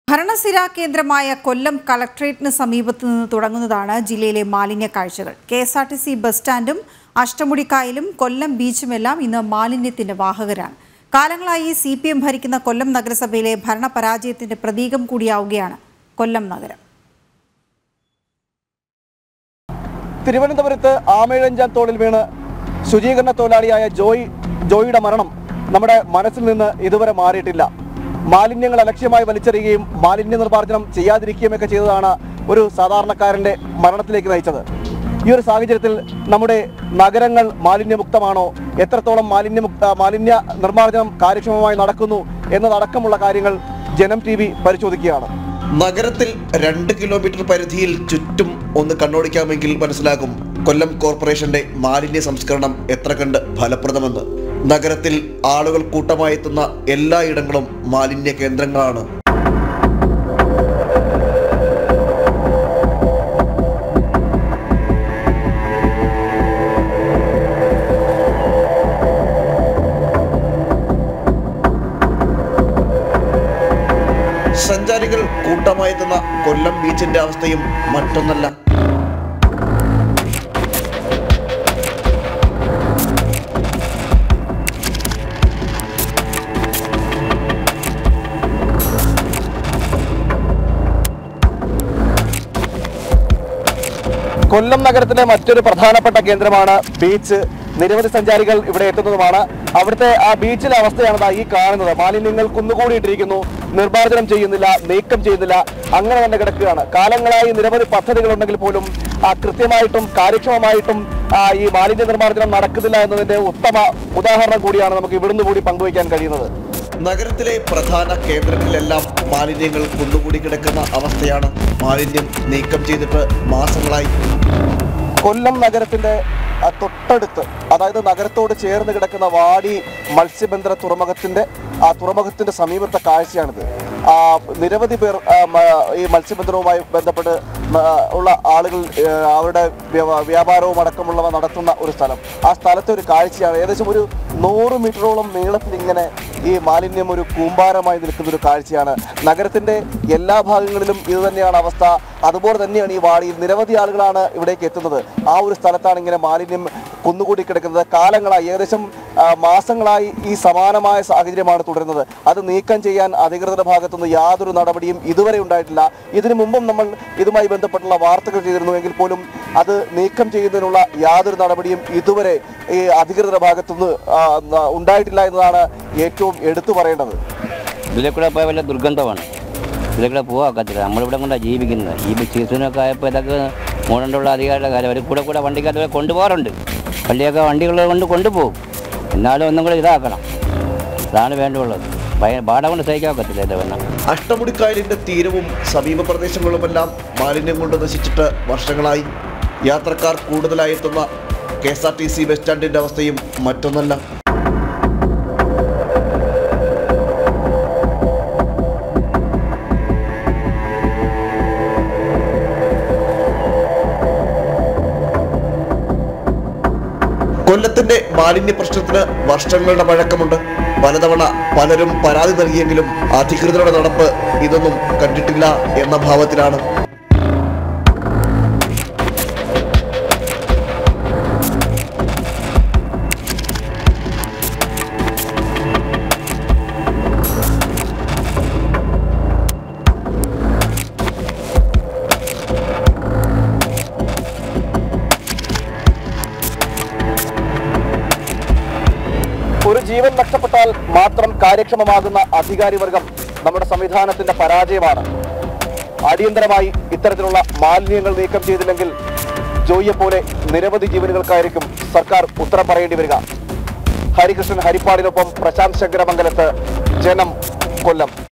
ഭരണസിരാ കേന്ദ്രമായ കൊല്ലം കളക്ട്രേറ്റിന് സമീപത്തു നിന്ന് തുടങ്ങുന്നതാണ് ജില്ലയിലെ മാലിന്യ കാഴ്ചകൾ K S R T C bus സ്റ്റാൻഡും അഷ്ടമുടിക്കായലും കൊല്ലം ബീച്ചുമെല്ലാം ഇന്ന് മാലിന്യത്തിന്റെ വാഹകരാണ് കാലങ്ങളായി സി പി എം ഭരിക്കുന്ന കൊല്ലം നഗരസഭയിലെ ഭരണപരാജയത്തിന്റെ പ്രതീകം കൂടിയാവുകയാണ് കൊല്ലം നഗരം തിരുവനന്തപുരത്ത് ആമേഴഞ്ചാൻ തോളിൽ വീണ് ശുചീകരണ തൊഴിലാളിയായ ജോയ് ജോയിയുടെ മരണം നമ്മുടെ മനസ്സിൽ നിന്ന് ഇതുവരെ മാറിയിട്ടില്ല മാലിന്യങ്ങൾ അലക്ഷ്യമായി വലിച്ചെറിയുകയും മാലിന്യ നിർമ്മാർജ്ജനം ചെയ്യാതിരിക്കുകയും ഒക്കെ ചെയ്തതാണ് ഒരു സാധാരണക്കാരന്റെ മരണത്തിലേക്ക് നയിച്ചത് ഈ ഒരു സാഹചര്യത്തിൽ നമ്മുടെ നഗരങ്ങൾ മാലിന്യമുക്തമാണോ എത്രത്തോളം മാലിന്യമുക്ത മാലിന്യ നിർമ്മാർജ്ജനം കാര്യക്ഷമമായി നടക്കുന്നു എന്നതടക്കമുള്ള കാര്യങ്ങൾ ജനം ടി വി പരിശോധിക്കുകയാണ് നഗരത്തിൽ രണ്ട് കിലോമീറ്റർ പരിധിയിൽ ചുറ്റും ഒന്ന് കണ്ണോടിക്കാമെങ്കിൽ മനസ്സിലാകും കൊല്ലം കോർപ്പറേഷന്റെ മാലിന്യ സംസ്കരണം എത്ര കണ്ട് ഫലപ്രദമെന്ന് നഗരത്തിൽ ആളുകൾ കൂട്ടമായി എത്തുന്ന എല്ലായിടങ്ങളും മാലിന്യ കേന്ദ്രങ്ങളാണ് സഞ്ചാരികൾ കൂട്ടമായി എത്തുന്ന കൊല്ലം ബീച്ചിന്റെ അവസ്ഥയും മറ്റൊന്നല്ല കൊല്ലം നഗരത്തിലെ മറ്റൊരു പ്രധാനപ്പെട്ട കേന്ദ്രമാണ് ബീച്ച് നിരവധി സഞ്ചാരികൾ ഇവിടെ എത്തുന്നതുമാണ് അവിടുത്തെ ആ ബീച്ചിലെ അവസ്ഥയാണ് ദാ ഈ കാണുന്നത് മാലിന്യങ്ങൾ കുന്നുകൂടിയിട്ടിരിക്കുന്നു നിർമ്മാർജ്ജനം ചെയ്യുന്നില്ല നീക്കം ചെയ്യുന്നില്ല അങ്ങനെ തന്നെ കിടക്കുകയാണ് കാലങ്ങളായി നിരവധി പദ്ധതികൾ ഉണ്ടെങ്കിൽ പോലും ആ കൃത്യമായിട്ടും കാര്യക്ഷമമായിട്ടും ആ, ഈ മാലിന്യ നിർമ്മാർജ്ജനം നടക്കുന്നില്ല എന്നതിന്റെ ഉത്തമ ഉദാഹരണം കൂടിയാണ് നമുക്ക് ഇവിടുന്ന് കൂടി പങ്കുവയ്ക്കാൻ കഴിയുന്നത് നഗരത്തിലെ പ്രധാന കേന്ദ്രങ്ങളിലെല്ലാം മാലിന്യങ്ങൾ കുന്നുകൂടി കിടക്കുന്ന അവസ്ഥയാണ് മാലിന്യം നീക്കം ചെയ്തിട്ട് മാസങ്ങളായി കൊല്ലം നഗരത്തിന്റെ ആ, തൊട്ടടുത്ത് അതായത് നഗരത്തോട് ചേർന്ന് കിടക്കുന്ന വാടി മത്സ്യബന്ധന തുറമുഖത്തിന്റെ ആ തുറമുഖത്തിന്റെ സമീപത്തെ കാഴ്ചയാണിത് ആ, നിരവധി പേർ ആ, മ- ഈ മത്സ്യബന്ധനവുമായി ബന്ധപ്പെട്ട് മ- ഉള്ള ആളുകൾ ഏ, അവരുടെ വ്യ- വ്യാപാരവും അടക്കമുള്ളവ നടത്തുന്ന ഒരു സ്ഥലം ആ സ്ഥലത്തെ ഒരു കാഴ്ചയാണ് ഏകദേശം ഒരു നൂറ് മീറ്ററോളം നീളത്തിൽ ഇങ്ങനെ ഈ മാലിന്യം ഒരു കൂമ്പാരമായി നിൽക്കുന്ന ഒരു കാഴ്ചയാണ് നഗരത്തിന്റെ എല്ലാ ഭാഗങ്ങളിലും ഇത് തന്നെയാണ് അവസ്ഥ അതുപോലെ തന്നെയാണ് ഈ വാടിയിൽ നിരവധി ആളുകളാണ് ഇവിടേക്ക് എത്തുന്നത് ആ ഒരു സ്ഥലത്താണ് ഇങ്ങനെ മാലിന്യം കുന്നുകൂടി കിടക്കുന്നത് കാലങ്ങളായി ഏകദേശം ആ, മാസങ്ങളായി ഈ സമാനമായ സാഹചര്യമാണ് തുടരുന്നത് അത് നീക്കം ചെയ്യാൻ അധികൃതരുടെ ഭാഗത്തുനിന്ന് യാതൊരു നടപടിയും ഇതുവരെ ഉണ്ടായിട്ടില്ല ഇതിനു മുമ്പും നമ്മൾ ഇതുമായി ബന്ധപ്പെട്ടുള്ള വാർത്തകൾ ചെയ്തിരുന്നു എങ്കിൽ പോലും അത് നീക്കം ചെയ്യുന്നതിനുള്ള യാതൊരു നടപടിയും ഇതുവരെ ഈ അധികൃതരുടെ ഭാഗത്തുനിന്ന് ആ, ന- ഉണ്ടായിട്ടില്ല എന്നതാണ് ഏറ്റവും എടുത്തു പറയേണ്ടത് ഇതിലെ കൂടെ പോയാൽ വലിയ ദുർഗന്ധമാണ് ഇതിലെ കൂടെ പോകാക്കത്തില്ല നമ്മളിവിടെ കൊണ്ടാണ് ജീവിക്കുന്നത് ഈ സീസണൊക്കെ ആയപ്പോൾ ഇതൊക്കെ മൂടണ്ടുള്ള അധികാരിയുടെ കാര്യം അവർ കൂടെ കൂടെ വണ്ടിക്കകത്ത് കൊണ്ടുപോകാറുണ്ട് പള്ളിയൊക്കെ വണ്ടികൾ കൊണ്ട് കൊണ്ടുപോകും എന്നാലും ഒന്നും കൂടെ ഇതാക്കണം അതാണ് വേണ്ടുള്ളത് ഭയ പാട കൊണ്ട് സഹിക്കാൻ ഒക്കത്തില്ല ഇത് വേണം അഷ്ടമുടിക്കായലിന്റെ തീരവും സമീപ പ്രദേശങ്ങളുമെല്ലാം മാലിന്യം കൊണ്ട് നശിച്ചിട്ട് വർഷങ്ങളായി യാത്രക്കാർ കൂടുതലായി എത്തുന്ന K S R T C bus സ്റ്റാൻഡിന്റെ അവസ്ഥയും മറ്റൊന്നല്ല കൊല്ലത്തിന്റെ മാലിന്യ പ്രശ്നത്തിന് വർഷങ്ങളുടെ പഴക്കമുണ്ട് പലതവണ പലരും പരാതി നൽകിയെങ്കിലും അധികൃതരുടെ നടപ്പ് ഇതൊന്നും കണ്ടിട്ടില്ല എന്ന ഭാവത്തിലാണ് ഒരു ജീവൻ നഷ്ടപ്പെട്ടാൽ മാത്രം കാര്യക്ഷമമാകുന്ന അധികാരി വർഗം നമ്മുടെ സംവിധാനത്തിന്റെ പരാജയമാണ് അടിയന്തരമായി ഇത്തരത്തിലുള്ള മാലിന്യങ്ങൾ നീക്കം ചെയ്തില്ലെങ്കിൽ ജോയിയെ പോലെ നിരവധി ജീവനുകൾക്കായിരിക്കും സർക്കാർ ഉത്തരം പറയേണ്ടി വരിക ഹരികൃഷ്ണൻ ഹരിപ്പാടിനൊപ്പം പ്രശാന്ത് ശങ്കരമംഗലത്ത് ജനം കൊല്ലം